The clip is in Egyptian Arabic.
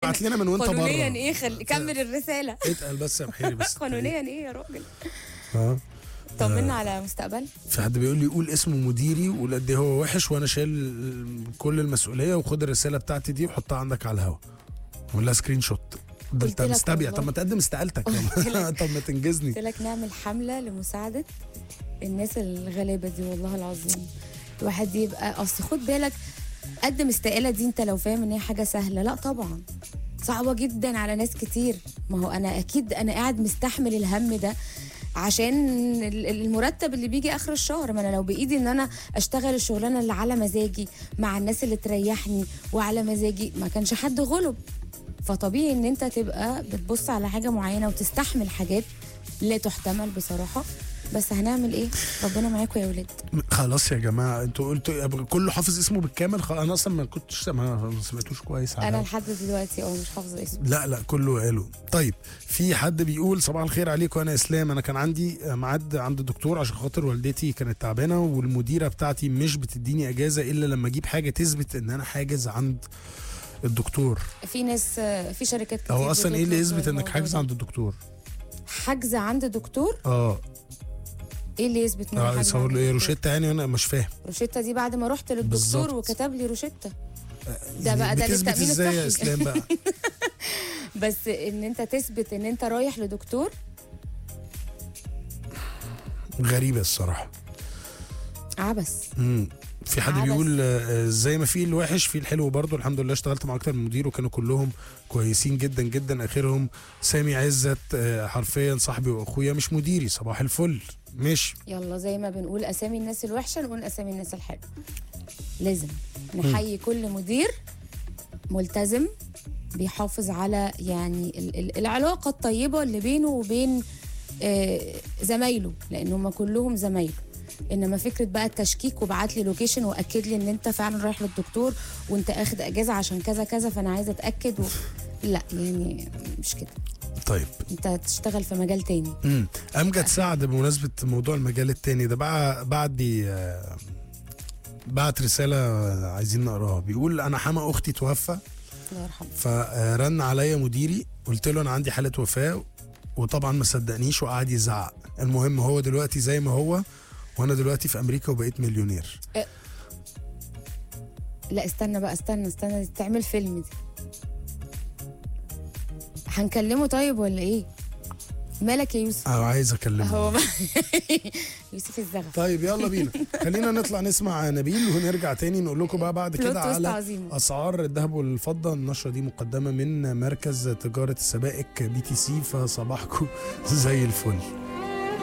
ابعت لنا من وانت قانونيا بره ايه خل... كمل الرساله اتقل بس يا بحيري بس قانونيا ايه يا راجل اه طمنا على مستقبل في حد بيقول لي قول اسم مديري وقول قد ايه هو وحش وانا شايل كل المسؤوليه وخد الرساله بتاعتي دي وحطها عندك على الهوا ولا سكرين شوت ده قلت انت لك مستبيع والله. طب ما تقدم استقالتك قلت لك. طب ما تنجزني قلت لك نعمل حمله لمساعده الناس الغلابه دي والله العظيم الواحد يبقى اصل خد بالك قدم استقاله دي انت لو فاهم ان هي حاجه سهله لا طبعا صعبه جدا على ناس كتير ما هو انا اكيد انا قاعد مستحمل الهم ده عشان ال- ال- المرتب اللي بيجي اخر الشهر ما انا لو بايدي ان انا اشتغل الشغلانه اللي على مزاجي مع الناس اللي تريحني وعلى مزاجي ما كانش حد غلب فطبيعي ان انت تبقى بتبص على حاجه معينه وتستحمل حاجات لا تحتمل بصراحه بس هنعمل ايه ربنا معاكم يا ولاد خلاص يا جماعه انتوا قلتوا كله حافظ اسمه بالكامل خلاص انا اصلا ما كنتش ما سمعتوش كويس على انا الهوا. لحد دلوقتي اه مش حافظه اسمه لا لا كله قالوا طيب في حد بيقول صباح الخير عليكم انا اسلام انا كان عندي ميعاد عند الدكتور عشان خاطر والدتي كانت تعبانه والمديره بتاعتي مش بتديني اجازه الا لما اجيب حاجه تثبت ان انا حاجز عند الدكتور في ناس في شركات كتير هو اصلا ايه اللي بتطلب يثبت انك الموضوع حاجز ده. عند الدكتور حجز عند دكتور اه ايه اللي يثبت ان أنا اه حاجز يصور عند له ايه دكتور؟ روشته يعني وانا مش فاهم روشته دي بعد ما رحت للدكتور بالظبط. وكتب لي روشته ده بقى ده بتثبت للتامين ازاي يا الصحي اسلام بقى بس ان انت تثبت ان انت رايح لدكتور غريبه الصراحه عبس مم. في حد عبث. بيقول آه، زي ما في الوحش في الحلو برضه الحمد لله اشتغلت مع اكتر من مدير وكانوا كلهم كويسين جدا جدا اخرهم سامي عزت آه، حرفيا صاحبي واخويا مش مديري صباح الفل ماشي يلا زي ما بنقول اسامي الناس الوحشه نقول اسامي الناس الحلوه لازم نحيي كل مدير ملتزم بيحافظ على يعني ال- ال- العلاقه الطيبه اللي بينه وبين آه، زمايله لان هم كلهم زمايله انما فكره بقى التشكيك وبعت لي لوكيشن واكد لي ان انت فعلا رايح للدكتور وانت اخد اجازه عشان كذا كذا فانا عايزه اتاكد و... لا يعني مش كده طيب انت تشتغل في مجال تاني مم. امجد سعد بمناسبه موضوع المجال التاني ده بقى بعد بي آه، بعت رساله آه، عايزين نقراها بيقول انا حما اختي توفى الله يرحمه فرن عليا مديري قلت له انا عندي حاله وفاه وطبعا ما صدقنيش وقعد يزعق المهم هو دلوقتي زي ما هو وانا دلوقتي في امريكا وبقيت مليونير لا استنى بقى استنى استنى دي تعمل فيلم دي هنكلمه طيب ولا ايه مالك يا يوسف انا عايز اكلمه هو بقى يوسف الزغف طيب يلا بينا خلينا نطلع نسمع نبيل ونرجع تاني نقول لكم بقى بعد بلوت كده تويست على عظيمة. اسعار الذهب والفضه النشره دي مقدمه من مركز تجاره السبائك بي تي سي فصباحكم زي الفل